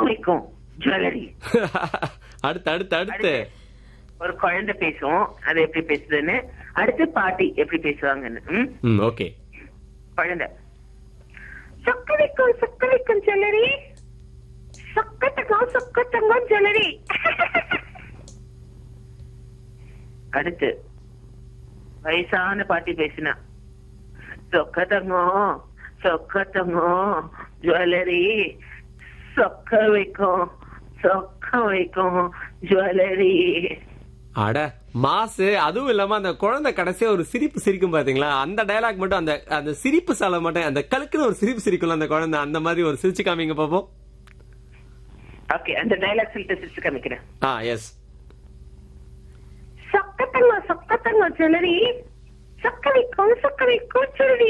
வைக்கும் ஜுவல்லரி அடுத்து அடுத்து அடுத்து ஒரு குழந்தை பேசும் அது எப்படி பேசுதுன்னு அடுத்து பாட்டி எப்படி பேசுவாங்கன்னு ம்? ம் ஓகே குழந்தை சொக்க வைக்கும் சொக்க வைக்கும் ஜுவல்லரி சொக்கத்தங்கம் சொக்கத்தங்கம் ஜுவல்லரி அடுத்து வயசான பாட்டி பேசினா சொக்கத்தங்கம் சொக்கத்தங்கம் ஜுவல்லரி சொக்க வைக்கும் சொக்க வைக்கும் ஜுவல்லரி அட மாசு அதுவும் இல்லாம அந்த குழந்தை கடைசியா ஒரு சிரிப்பு சிரிக்கும் பாத்தீங்களா அந்த டயலாக் மட்டும் அந்த அந்த சிரிப்பு சாலை மட்டும் அந்த கலுக்குன்னு ஒரு சிரிப்பு சிரிக்கும்ல அந்த குழந்தை அந்த மாதிரி ஒரு சிரிச்சு காமிங்க பாப்போம் ஓகே அந்த டைலாக் சொல்லிட்டு சிரிச்சு காமிக்கிறேன் ஆ எஸ் சொக்கத்தங்கம் சொக்கத்தங்கம் ஜுவல்லரி சொக்க வைக்கும் சொக்க வைக்கும் ஜுவல்லரி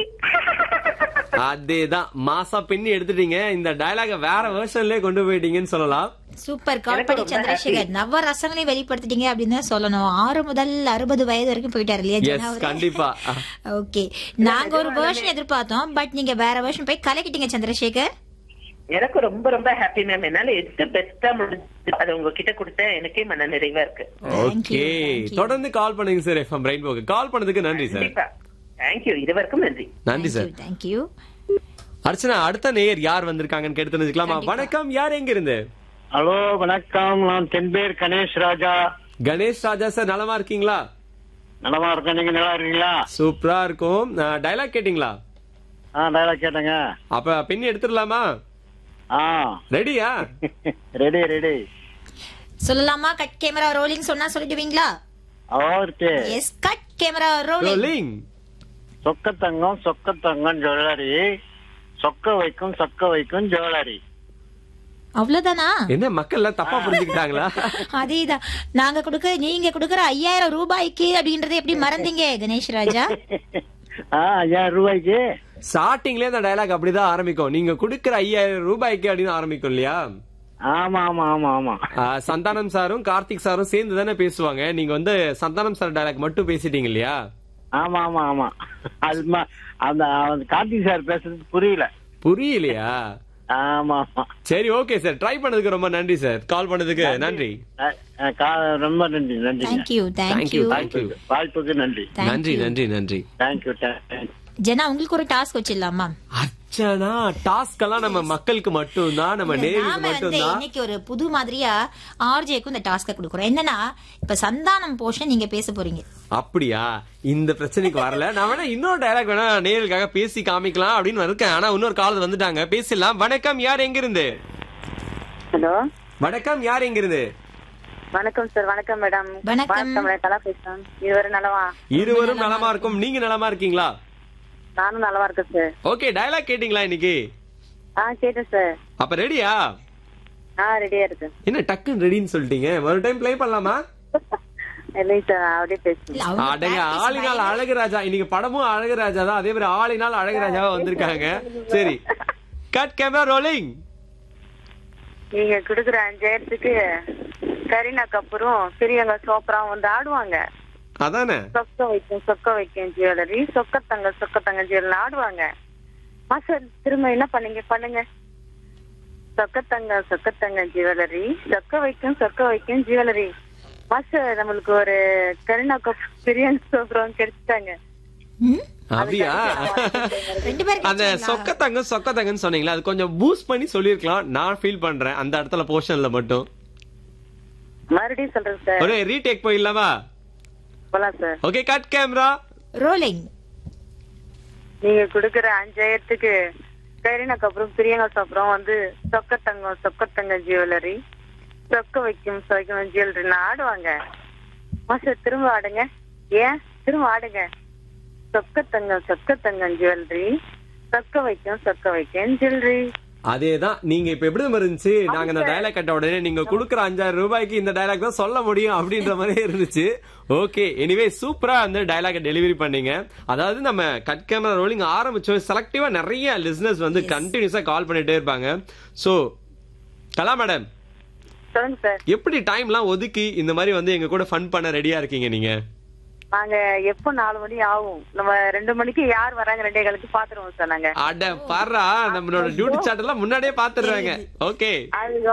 அதேதான் மாசா பின்னி எடுத்துட்டீங்க இந்த டயலாக வேற வெர்ஷன்லயே கொண்டு போயிட்டீங்கன்னு சொல்லலாம் சூப்பர் எனக்கு கால்படி ரொம்ப சந்திரசேகர் நவ ரசங்களை வெளிப்படுத்திட்டீங்க அப்படின்னு தான் சொல்லணும் ஆறு முதல் அறுபது வயது வரைக்கும் போயிட்டாரு இல்லையா எஸ் ஜனா அவரு? கண்டிப்பா ஓகே நாங்க ஒரு வேர்ஷன் எதிர்பார்த்தோம் பட் நீங்க வேற வேர்ஷன் போய் கலக்கிட்டீங்க சந்திரசேகர் எனக்கு ரொம்ப ரொம்ப ஹாப்பி மேம் என்னால எது பெஸ்டா முடிஞ்சு அது உங்ககிட்ட கொடுத்த எனக்கே மன நிறைவா இருக்கு Thank you, okay thank you. தொடர்ந்து கால் பண்ணுங்க சார் எஃப்எம் ரெயின்போக்கு கால் பண்ணதுக்கு நன்றி சார் கண்டிப்பா தேங்க்யூ இது வரைக்கும் நன்றி நன்றி சார் தேங்க்யூ அர்ச்சனா அடுத்த நேயர் யார் வந்திருக்காங்கன்னு கேட்டு தெரிஞ்சுக்கலாமா கண்டிப்பா. வணக்கம் யார் எங்க இருந்து ஹலோ வணக்கம் நான் தென்பேர் கணேஷ் ராஜா கணேஷ் ராஜா சார் நலமா இருக்கீங்களா நலமா இருக்கேன் நீங்க நல்லா இருக்கீங்களா சூப்பரா இருக்கும் டைலாக் கேட்டிங்களா ஆ டயலாக் கேட்டேங்க அப்ப பின்னி எடுத்துடலாமா ஆ ரெடியா ரெடி ரெடி சொல்லலாமா கட் கேமரா ரோலிங் சொன்னா சொல்லிடுவீங்களா அவருக்கு yes cut camera rolling rolling Chokkathangam Chokkathangam jewellery சொக்க வைக்கும் சொக்க வைக்கும் ஜுவல்லரி அவ்வளவுதானா என்ன மக்கள் எல்லாம் தப்பா புரிஞ்சுக்கிட்டாங்களா அதேதான் நாங்க கொடுக்க நீங்க கொடுக்கற ஐயாயிரம் ரூபாய்க்கு அப்படின்றத எப்படி மறந்தீங்க கணேஷ் ராஜா ஆ ஐயாயிரம் ரூபாய்க்கு ஸ்டார்டிங்லயே அந்த டயலாக் அப்படிதான் ஆரம்பிக்கும் நீங்க குடுக்கற ஐயாயிரம் ரூபாய்க்கு அப்படின்னு ஆரம்பிக்கும் இல்லையா ஆமா ஆமா ஆமா ஆமா ஆ, சந்தானம் சாரும் கார்த்திக் சாரும் சேர்ந்து தானே பேசுவாங்க நீங்க வந்து சந்தானம் சார் டயலாக் மட்டும் பேசிட்டீங்க இல்லையா ஆமா ஆமா ஆமா அது ம- அந்த அந்த கார்த்திக் சார் பேசுறது புரியல புரியலையா ஆமா ஆமா சரி ஓகே சார் ட்ரை பண்ணதுக்கு ரொம்ப நன்றி சார் கால் பண்ணதுக்கு நன்றி அஹ், அஹ், கா- ரொம்ப நன்றி நன்றி தேங்க்யூ தேங்க்யூ Thank you. வாய்ப்புக்கு நன்றி நன்றி நன்றி நன்றி தேங்க்யூ ஜனா உங்களுக்கு ஒரு டாஸ்க் வச்சிடலாமா அச்சனா டாஸ்க் எல்லாம் நம்ம மக்களுக்கு மட்டும்தான் நம்ம நேருக்கு நாம வந்து மட்டும்தான் இன்னைக்கு ஒரு புது மாதிரியா ஆர்ஜேக்கும் இந்த டாஸ்க கொடுக்குறோம் என்னன்னா இப்ப சந்தானம் போர்ஷன் நீங்க பேச போறீங்க அப்படியா இந்த பிரச்சனைக்கு வரல நான் வேணா இன்னொரு டைலாக் வேணா நேருக்காக பேசி காமிக்கலாம் அப்படின்னு இருக்கேன் ஆனா இன்னொரு கால் வந்துட்டாங்க பேசிடலாம் வணக்கம் யார் எங்க இருந்து ஹலோ வணக்கம் யார் எங்க இருந்து வணக்கம் சார் வணக்கம் மேடம் வணக்கம். நல்லா பேசுறேன் இதுவரை நலவா இருவரும் நலமா இருக்கும் நீங்க நலமா இருக்கீங்களா நானும் நலவா இருக்கேன் சார் ஓகே டயலாக் கேட்டீங்களா இன்னைக்கு ஆ கேட்டேன் சார் அப்ப ரெடியா ஆ ரெடியா இருக்கேன் என்ன டக்குன்னு ரெடின்னு சொல்லிட்டீங்க ஒரு டைம் ப்ளே பண்ணலாமா இல்லைங்க சார் நான் அப்படியே பேசுறேன் இல்ல, அவங்க அடங்க practice ஆளினால் பயங்கர- அழகுராஜா இன்னைக்கு படமும் அழகுராஜா தான் அதே மாதிரி ஆளினால் அழகுராஜாவா வந்திருக்காங்க சரி கட் கேமரா ரோலிங் நீங்க குடுக்குற அஞ்சாயிரத்துக்கு கரீனா கபூரும் பிரியங்கா சோப்ராவும் வந்து ஆடுவாங்க அதானே சொக்க வைக்கும் சொக்க வைக்கும் ஜுவல்லரி சொக்கத்தங்க சொக்கத்தங்க ஜுவல்லரி ஆடுவாங்க மாஸ்டர் திரும்ப என்ன பண்ணீங்க பண்ணுங்க சொக்கத்தங்க சொக்கத்தங்க ஜுவல்லரி சொக்க வைக்கும் சொக்க வைக்கும் ஜுவல்லரி மாஸ்டர் நம்மளுக்கு ஒரு கரீனா கபூர் பிரியங்கா சோப்ராவும் கிடைச்சிட்டாங்க ம்? அப்படியா ரெண்டு பேரும் அந்த சொக்கத்தங்க சொக்கத்தங்கன்னு சொன்னீங்களா அது கொஞ்சம் பூஸ்ட் பண்ணி சொல்லிருக்கலாம் நான் ஃபீல் பண்றேன் அந்த இடத்துல போர்ஷன்ல மட்டும் மறுபடியும் சொல்றேன் சார் ஒரு ரீடேக் போயிடலாமா போலாம் sir okay cut camera rolling நீங்க குடுக்குற அஞ்சாயிரத்துக்கு கரீனாக்கு அப்புறம் பிரியங்கா அப்புறம் வந்து சொக்கத்தங்கம் சொக்கத்தங்க ஜுவல்லரி சொக்க வைக்கும் சொக்கம் ஜுவல்லரி ஆடுவாங்க மாஸ்டர் திரும்ப ஆடுங்க ஏன் திரும்ப ஆடுங்க சொக்கத்தங்கம் சொக்கத்தங்கம் ஜுவல்லரி சொக்க வைக்கும் சொக்க வைக்கும் ஜுவல்லரி அதேதான் நீங்க இப்ப எப்படி தெரியுமா இருந்துச்சு நாங்க இந்த டயலாக் கட்ட உடனே நீங்க குடுக்குற அஞ்சாயிரம் ரூபாய்க்கு இந்த டயலாக் தான் சொல்ல முடியும் அப்படின்ற மாதிரி இருந்துச்சு ஓகே எனிவே சூப்பரா அந்த டயலாக டெலிவரி பண்ணீங்க அதாவது நம்ம கட் கேமரா ரோலிங் ஆரம்பிச்சோம் செலக்டிவா நிறைய லிசனர்ஸ் வந்து கண்டினியூஸா கால் பண்ணிட்டே இருப்பாங்க சோ கலா மேடம் சொல்லுங்க சார் எப்படி டைம்லாம் ஒதுக்கி இந்த மாதிரி வந்து எங்க கூட ஃபன் பண்ண ரெடியா இருக்கீங்க நீங்க நாங்க எப்போ நாலு மணி ஆகும் நம்ம ரெண்டு மணிக்கு யார் வராங்க ரெண்டே காலுக்கு பாத்துருவோம் சார் நாங்க அட பாரா நம்மளோட டியூட்டி சார்ட் எல்லாம் முன்னாடியே பாத்துடுறாங்க ஓகே அது